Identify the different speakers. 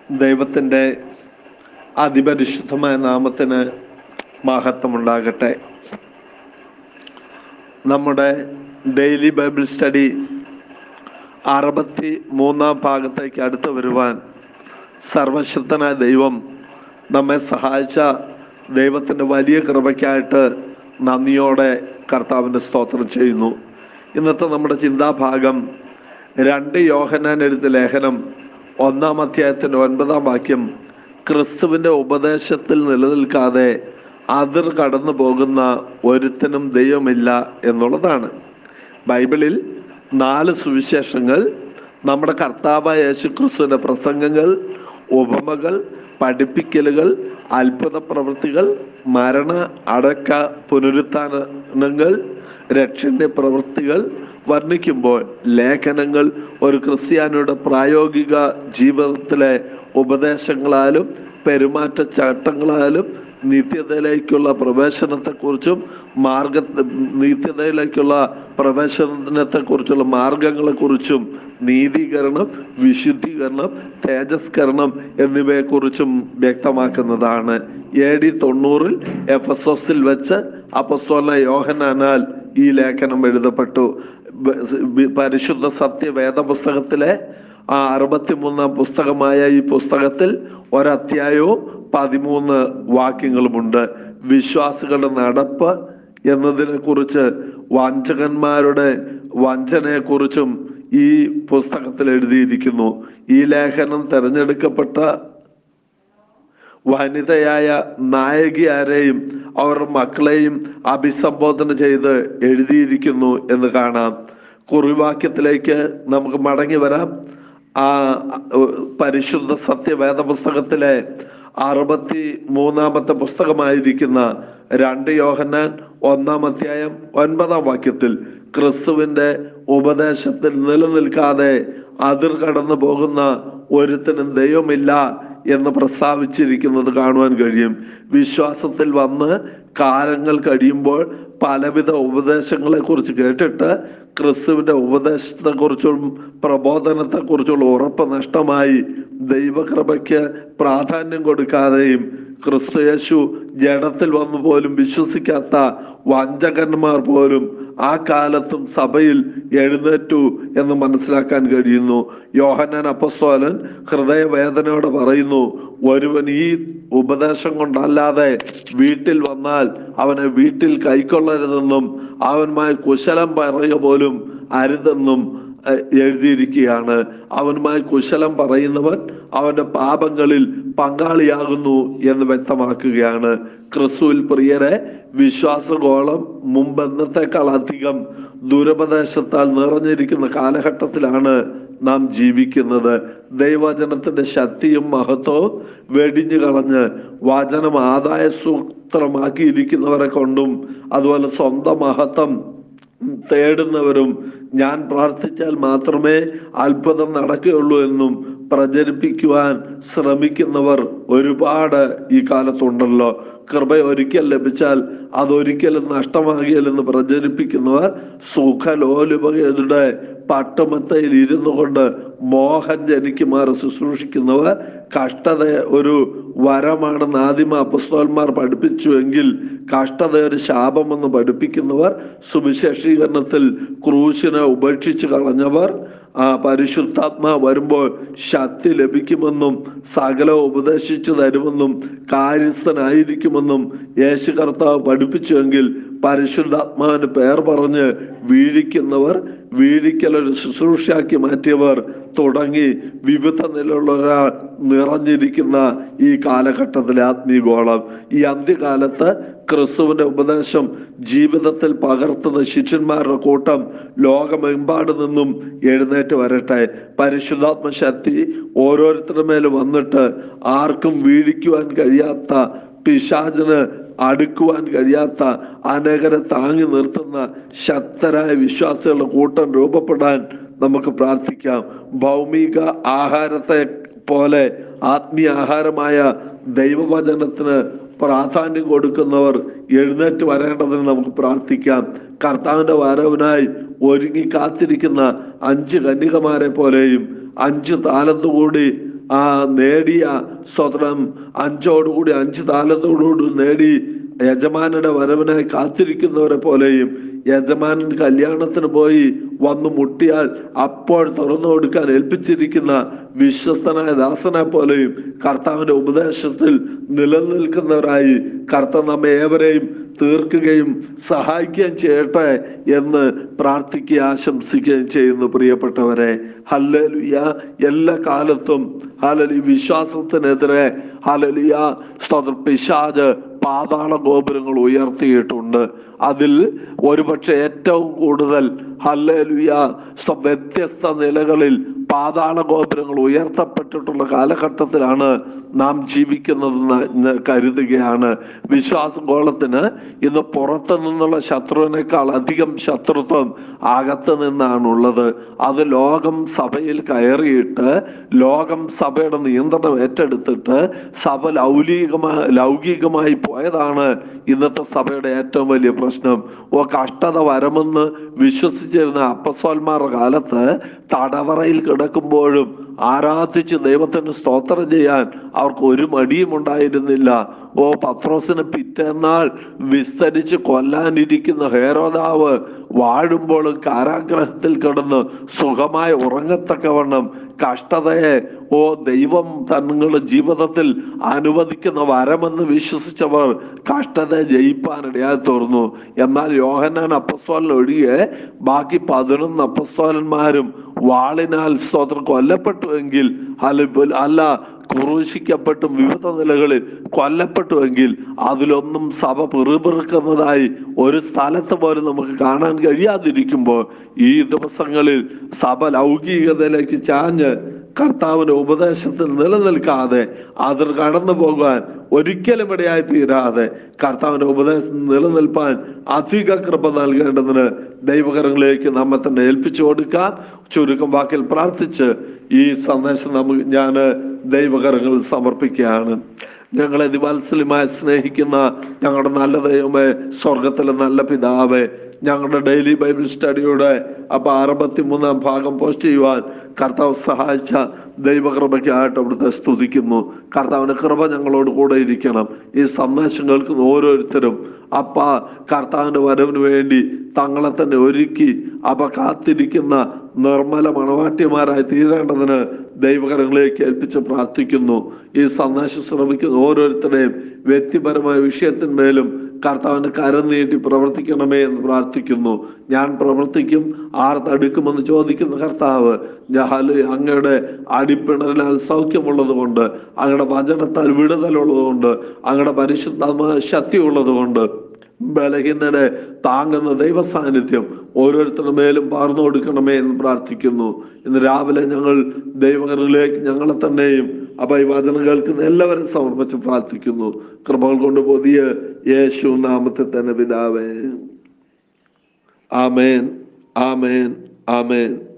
Speaker 1: ദൈവത്തിൻ്റെ അതിപരിശുദ്ധമായ നാമത്തിന് മഹത്വമുണ്ടാകട്ടെ നമ്മുടെ ഡെയിലി ബൈബിൾ സ്റ്റഡി അറുപത്തി മൂന്നാം ഭാഗത്തേക്ക് അടുത്ത് വരുവാൻ സർവശക്തനായ ദൈവം നമ്മെ സഹായിച്ച ദൈവത്തിൻ്റെ വലിയ കൃപയ്ക്കായിട്ട് നന്ദിയോടെ കർത്താവിൻ്റെ സ്തോത്രം ചെയ്യുന്നു ഇന്നത്തെ നമ്മുടെ ചിന്താഭാഗം രണ്ട് യോഹനാൻ എഴുത്ത ലേഖനം ഒന്നാം അധ്യായത്തിൻ്റെ ഒൻപതാം വാക്യം ക്രിസ്തുവിൻ്റെ ഉപദേശത്തിൽ നിലനിൽക്കാതെ അതിർ കടന്നു പോകുന്ന ഒരുത്തനും ദൈവമില്ല എന്നുള്ളതാണ് ബൈബിളിൽ നാല് സുവിശേഷങ്ങൾ നമ്മുടെ കർത്താവായ യേശു ക്രിസ്തുവിൻ്റെ പ്രസംഗങ്ങൾ ഉപമകൾ പഠിപ്പിക്കലുകൾ അത്ഭുത പ്രവൃത്തികൾ മരണ അടക്ക പുനരുത്ഥാനങ്ങൾ രക്ഷന്റെ പ്രവൃത്തികൾ വർണ്ണിക്കുമ്പോൾ ലേഖനങ്ങൾ ഒരു ക്രിസ്ത്യാനിയുടെ പ്രായോഗിക ജീവിതത്തിലെ ഉപദേശങ്ങളാലും പെരുമാറ്റച്ചട്ടങ്ങളാലും നിത്യതയിലേക്കുള്ള പ്രവേശനത്തെക്കുറിച്ചും മാർഗ നിത്യതയിലേക്കുള്ള പ്രവേശനത്തെക്കുറിച്ചുള്ള മാർഗങ്ങളെക്കുറിച്ചും നീതീകരണം വിശുദ്ധീകരണം തേജസ്കരണം എന്നിവയെക്കുറിച്ചും വ്യക്തമാക്കുന്നതാണ് എ ഡി തൊണ്ണൂറിൽ എഫ് എസ് എസിൽ വെച്ച് അപ്പസ്തോല യോഹനാനാൽ ഈ ലേഖനം എഴുതപ്പെട്ടു ബ- പരിശുദ്ധ സത്യ വേദപുസ്തകത്തിലെ ആ അറുപത്തിമൂന്നാം പുസ്തകമായ ഈ പുസ്തകത്തിൽ ഒരധ്യായവും പതിമൂന്ന് വാക്യങ്ങളുമുണ്ട് വിശ്വാസികളുടെ നടപ്പ് എന്നതിനെ കുറിച്ച് വഞ്ചകന്മാരുടെ വഞ്ചനയെക്കുറിച്ചും ഈ പുസ്തകത്തിൽ എഴുതിയിരിക്കുന്നു ഈ ലേഖനം തിരഞ്ഞെടുക്കപ്പെട്ട വനിതയായ നായകി ആരെയും അവരുടെ മക്കളെയും അഭിസംബോധന ചെയ്ത് എഴുതിയിരിക്കുന്നു എന്ന് കാണാം കുറിവാക്യത്തിലേക്ക് നമുക്ക് മടങ്ങി വരാം ആ ഉ- പരിശുദ്ധ സത്യവേദ പുസ്തകത്തിലെ അറുപത്തി മൂന്നാമത്തെ പുസ്തകമായിരിക്കുന്ന രണ്ട് യോഹന്നാൻ ഒന്നാം അധ്യായം ഒൻപതാം വാക്യത്തിൽ ക്രിസ്തുവിന്റെ ഉപദേശത്തിൽ നിലനിൽക്കാതെ അതിർ കടന്നു പോകുന്ന ഒരുത്തനും ദൈവമില്ല എന്ന് പ്രസ്താവിച്ചിരിക്കുന്നത് കാണുവാൻ കഴിയും വിശ്വാസത്തിൽ വന്ന് കാലങ്ങൾ കഴിയുമ്പോൾ പലവിധ ഉപദേശങ്ങളെ കുറിച്ച് കേട്ടിട്ട് ക്രിസ്തുവിന്റെ ഉപദേശത്തെക്കുറിച്ചും പ്രബോധനത്തെക്കുറിച്ചുള്ള ഉറപ്പ് നഷ്ടമായി ദൈവകൃപയ്ക്ക് പ്രാധാന്യം കൊടുക്കാതെയും ക്രിസ്തു യേശു ജഡത്തിൽ വന്നു പോലും വിശ്വസിക്കാത്ത വഞ്ചകന്മാർ പോലും ആ കാലത്തും സഭയിൽ എഴുന്നേറ്റു എന്ന് മനസ്സിലാക്കാൻ കഴിയുന്നു യോഹന്നാൻ അപ്പസ്തോലൻ ഹൃദയവേദനയോടെ പറയുന്നു ഒരുവൻ ഈ ഉപദേശം കൊണ്ടല്ലാതെ വീട്ടിൽ വന്നാൽ അവനെ വീട്ടിൽ കൈക്കൊള്ളരുതെന്നും അവനുമായി കുശലം പറയുക പോലും അരുതെന്നും എ- എഴുതിയിരിക്കുകയാണ് അവനുമായി കുശലം പറയുന്നവൻ അവന്റെ പാപങ്ങളിൽ പങ്കാളിയാകുന്നു എന്ന് വ്യക്തമാക്കുകയാണ് ക്രിസ്തുവിൽ പ്രിയരെ വിശ്വാസഗോളം മുമ്പെന്നത്തെക്കാൾ അധികം ദുരുപദേശത്താൽ നിറഞ്ഞിരിക്കുന്ന കാലഘട്ടത്തിലാണ് നാം ജീവിക്കുന്നത് ദൈവവചനത്തിന്റെ ശക്തിയും മഹത്വവും വെടിഞ്ഞു കളഞ്ഞ് വചനം ആദായ സൂത്രമാക്കിയിരിക്കുന്നവരെ കൊണ്ടും അതുപോലെ സ്വന്തം മഹത്വം തേടുന്നവരും ഞാൻ പ്രാർത്ഥിച്ചാൽ മാത്രമേ അത്ഭുതം നടക്കുകയുള്ളൂ എന്നും പ്രചരിപ്പിക്കുവാൻ ശ്രമിക്കുന്നവർ ഒരുപാട് ഈ കാലത്തുണ്ടല്ലോ കൃപ ഒരിക്കൽ ലഭിച്ചാൽ അതൊരിക്കലും നഷ്ടമാകില്ലെന്ന് പ്രചരിപ്പിക്കുന്നവർ സുഖലോലുപകയുടെ പട്ടുമത്തയിൽ ഇരുന്നു കൊണ്ട് മോഹൻ ജനിക്കുമാർ ശുശ്രൂഷിക്കുന്നവർ കഷ്ടത ഒരു വരമാണെന്ന് ആദിമ അപ്പസ്തോന്മാർ പഠിപ്പിച്ചുവെങ്കിൽ കഷ്ടത ഒരു ശാപമെന്ന് പഠിപ്പിക്കുന്നവർ സുവിശേഷീകരണത്തിൽ ക്രൂശിനെ ഉപേക്ഷിച്ചു കളഞ്ഞവർ ആ പരിശുദ്ധാത്മാ വരുമ്പോൾ ശക്തി ലഭിക്കുമെന്നും സകല ഉപദേശിച്ചു തരുമെന്നും കാര്യസ്ഥനായിരിക്കുമെന്നും യേശു കർത്താവ് പഠിപ്പിച്ചുവെങ്കിൽ പരിശുദ്ധാത്മാവിന് പേർ പറഞ്ഞ് വീഴിക്കുന്നവർ വീഴിക്കൽ ഒരു ശുശ്രൂഷയാക്കി മാറ്റിയവർ തുടങ്ങി വിവിധ നിലയുള്ള ഒരാൾ നിറഞ്ഞിരിക്കുന്ന ഈ കാലഘട്ടത്തിലെ ആത്മീയഗോളം ഈ അന്ത്യകാലത്ത് ക്രിസ്തുവിന്റെ ഉപദേശം ജീവിതത്തിൽ പകർത്തുന്ന ശിഷ്യന്മാരുടെ കൂട്ടം ലോകമെമ്പാട് നിന്നും എഴുന്നേറ്റ് വരട്ടെ പരിശുദ്ധാത്മ ശക്തി ഓരോരുത്തരുടെ മേൽ വന്നിട്ട് ആർക്കും വീഴിക്കുവാൻ കഴിയാത്ത പിശാചിന് അടുക്കുവാൻ കഴിയാത്ത അനേകരെ താങ്ങി നിർത്തുന്ന ശക്തരായ വിശ്വാസികളുടെ കൂട്ടം രൂപപ്പെടാൻ നമുക്ക് പ്രാർത്ഥിക്കാം ഭൗമിക ആഹാരത്തെ പോലെ ആത്മീയ ആഹാരമായ ദൈവവചനത്തിന് പ്രാധാന്യം കൊടുക്കുന്നവർ എഴുന്നേറ്റ് വരേണ്ടതിന് നമുക്ക് പ്രാർത്ഥിക്കാം കർത്താവിന്റെ വരവിനായി ഒരുങ്ങി കാത്തിരിക്കുന്ന അഞ്ച് കന്യകമാരെ പോലെയും അഞ്ച് താലന്ത് കൂടി ആ നേടിയ സ്വതന്ത്രം അഞ്ചോടുകൂടി അഞ്ച് താലത്തോടുകൂടി നേടി യജമാനയുടെ വരവിനായി കാത്തിരിക്കുന്നവരെ പോലെയും യജമാനൻ കല്യാണത്തിന് പോയി വന്നു മുട്ടിയാൽ അപ്പോൾ തുറന്നു കൊടുക്കാൻ ഏൽപ്പിച്ചിരിക്കുന്ന വിശ്വസ്തനായ ദാസനെ പോലെയും കർത്താവിന്റെ ഉപദേശത്തിൽ നിലനിൽക്കുന്നവരായി കർത്താവ് നമ്മെ ഏവരെയും തീർക്കുകയും സഹായിക്കുകയും ചെയ്യട്ടെ എന്ന് പ്രാർത്ഥിക്കുകയും ആശംസിക്കുകയും ചെയ്യുന്നു പ്രിയപ്പെട്ടവരെ ഹല്ലലുയ എല്ലാ കാലത്തും ഹലലി വിശ്വാസത്തിനെതിരെ ഹലലിയ സ്തോത്ര പിശാജ് പാതാള ഗോപുരങ്ങൾ ഉയർത്തിയിട്ടുണ്ട് അതിൽ ഒരുപക്ഷെ ഏറ്റവും കൂടുതൽ ഹല്ലേലുയ സ്വ- വ്യത്യസ്ത നിലകളിൽ പാതാള ഗോപുരങ്ങൾ ഉയർത്തപ്പെട്ടിട്ടുള്ള കാലഘട്ടത്തിലാണ് നാം ജീവിക്കുന്നതെന്ന് ഇന്ന് കരുതുകയാണ് വിശ്വാസ ഗോളത്തിന് ഇന്ന് പുറത്തു നിന്നുള്ള ശത്രുവിനേക്കാൾ അധികം ശത്രുത്വം അകത്ത് നിന്നാണുള്ളത് അത് ലോകം സഭയിൽ കയറിയിട്ട് ലോകം സഭയുടെ നിയന്ത്രണം ഏറ്റെടുത്തിട്ട് സഭ ലൗലികമായി ലൗകികമായി പോയതാണ് ഇന്നത്തെ സഭയുടെ ഏറ്റവും വലിയ പ്രശ്നം ഓ കഷ്ടത വരമെന്ന് വിശ്വസിച്ചിരുന്ന അപ്പസ്വന്മാരുടെ കാലത്ത് തടവറയിൽ കിടക്കുമ്പോഴും ആരാധിച്ച് ദൈവത്തിന് സ്തോത്രം ചെയ്യാൻ അവർക്ക് ഒരു മടിയും ഉണ്ടായിരുന്നില്ല ഓ പത്രോസിന് പിറ്റേന്നാൾ വിസ്തരിച്ച് കൊല്ലാനിരിക്കുന്ന ഹേരോദാവ് വാഴുമ്പോഴും കാരാഗ്രഹത്തിൽ കിടന്ന് സുഖമായി ഉറങ്ങത്തക്കവണ്ണം കഷ്ടതയെ ഓ ദൈവം തങ്ങളുടെ ജീവിതത്തിൽ അനുവദിക്കുന്ന വരമെന്ന് വിശ്വസിച്ചവർ കഷ്ടതയെ ജയിപ്പാനിടയായി തീർന്നു എന്നാൽ യോഹന്നാൻ അപ്പസ്തോലൻ ഒഴികെ ബാക്കി പതിനൊന്ന് അപ്പസ്തോലന്മാരും വാളിനാൽ സ്തോത്രം കൊല്ലപ്പെട്ടുവെങ്കിൽ അല്ല അല്ല ക്രൂശിക്കപ്പെട്ടും വിവിധ നിലകളിൽ കൊല്ലപ്പെട്ടുവെങ്കിൽ അതിലൊന്നും സഭ പിറുപിറുക്കുന്നതായി ഒരു സ്ഥലത്ത് പോലും നമുക്ക് കാണാൻ കഴിയാതിരിക്കുമ്പോൾ ഈ ദിവസങ്ങളിൽ സഭ ലൗകികതയിലേക്ക് ചാഞ്ഞ് കർത്താവിന്റെ ഉപദേശത്തിൽ നിലനിൽക്കാതെ അതിർ കടന്നു പോകാൻ ഒരിക്കലും ഇടയായി തീരാതെ കർത്താവിന്റെ ഉപദേശത്തിൽ നിലനിൽപ്പാൻ അധിക കൃപ നൽകേണ്ടതിന് ദൈവകരങ്ങളിലേക്ക് നമ്മെ തന്നെ ഏൽപ്പിച്ചു കൊടുക്കാം ചുരുക്കം വാക്കിൽ പ്രാർത്ഥിച്ച് ഈ സന്ദേശം നമുക്ക് ഞാൻ ദൈവകരങ്ങളിൽ സമർപ്പിക്കുകയാണ് ഞങ്ങളെ ദിവാത്സല്യമായി സ്നേഹിക്കുന്ന ഞങ്ങളുടെ നല്ല ദൈവമേ സ്വർഗത്തിലെ നല്ല പിതാവേ ഞങ്ങളുടെ ഡെയിലി ബൈബിൾ സ്റ്റഡിയുടെ അപ്പൊ അറുപത്തി മൂന്നാം ഭാഗം പോസ്റ്റ് ചെയ്യുവാൻ കർത്താവ് സഹായിച്ച ദൈവകൃപയ്ക്കായിട്ട് അവിടുത്തെ സ്തുതിക്കുന്നു കർത്താവിന്റെ കൃപ ഞങ്ങളോട് കൂടെ ഇരിക്കണം ഈ സന്ദേശം കേൾക്കുന്ന ഓരോരുത്തരും അപ്പ കർത്താവിന്റെ വരവിന് വേണ്ടി തങ്ങളെ തന്നെ ഒരുക്കി അപ്പ കാത്തിരിക്കുന്ന നിർമ്മല മണവാട്ടിമാരായി തീരേണ്ടതിന് ദൈവകരങ്ങളിലേക്ക് ഏൽപ്പിച്ച് പ്രാർത്ഥിക്കുന്നു ഈ സന്ദേശം ശ്രമിക്കുന്ന ഓരോരുത്തരുടെയും വ്യക്തിപരമായ വിഷയത്തിന്മേലും കർത്താവിന്റെ കരം നീട്ടി പ്രവർത്തിക്കണമേ എന്ന് പ്രാർത്ഥിക്കുന്നു ഞാൻ പ്രവർത്തിക്കും ആർ തടുക്കുമെന്ന് ചോദിക്കുന്ന കർത്താവ് ഞാൻ അങ്ങയുടെ അടിപ്പിണറിനാൽ സൗഖ്യമുള്ളത് കൊണ്ട് അങ്ങയുടെ വചനത്താൽ വിടുതലുള്ളത് കൊണ്ട് അങ്ങയുടെ പരിശുദ്ധമായ ശക്തി ഉള്ളത് കൊണ്ട് ബലഹീനരെ താങ്ങുന്ന ദൈവ സാന്നിധ്യം ഓരോരുത്തരുടെ മേലും പാർന്നു കൊടുക്കണമേ എന്ന് പ്രാർത്ഥിക്കുന്നു ഇന്ന് രാവിലെ ഞങ്ങൾ ദൈവങ്ങളിലേക്ക് ഞങ്ങളെ തന്നെയും അപ്പൊ ഈ വചനം കേൾക്കുന്ന എല്ലാവരും സമർപ്പിച്ച് പ്രാർത്ഥിക്കുന്നു കൃപകൾ കൊണ്ട് പുതിയ യേശു നാമത്തെ തന്നെ പിതാവേ ആമേൻ ആമേൻ ആമേൻ